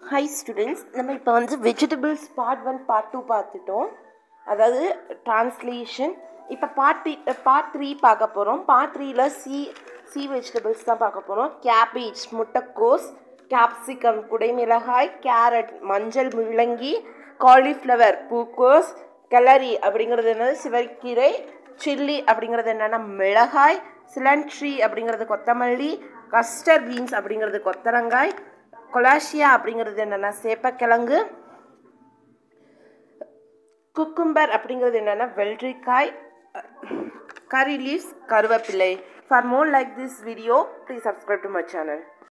high students நம்ம இப்போ வந்து vegetables part one part two பார்த்துட்டோம் அதாவது ட்ரான்ஸ்லேஷன் இப்போ பார்ட் த்ரீ பார்ட் த்ரீ பார்க்க போகிறோம் பார்ட் த்ரீல சி சி வெஜிடபிள்ஸ் தான் பார்க்க போகிறோம் கேபேஜ் முட்டைக்கோஸ் கேப்சிகம் குடைமிளகாய் கேரட் மஞ்சள் முள்ளங்கி காலிஃப்ளவர் பூக்கோஸ் கெலரி அப்படிங்கிறது என்னது சிவக்கீரை சில்லி அப்படிங்கிறது என்னென்னா மிளகாய் சிலன்ட்ரி அப்படிங்கிறது கொத்தமல்லி கஸ்டர் பீன்ஸ் அப்படிங்கிறது கொத்தரங்காய் கொலாஷியா அப்படிங்கிறது என்னென்னா சேப்பக்கிழங்கு குக்கும்பர் அப்படிங்கிறது என்னென்னா வெள்ளரிக்காய் கரி லீவ்ஸ் கருவேப்பிலை for more like this video please subscribe to my channel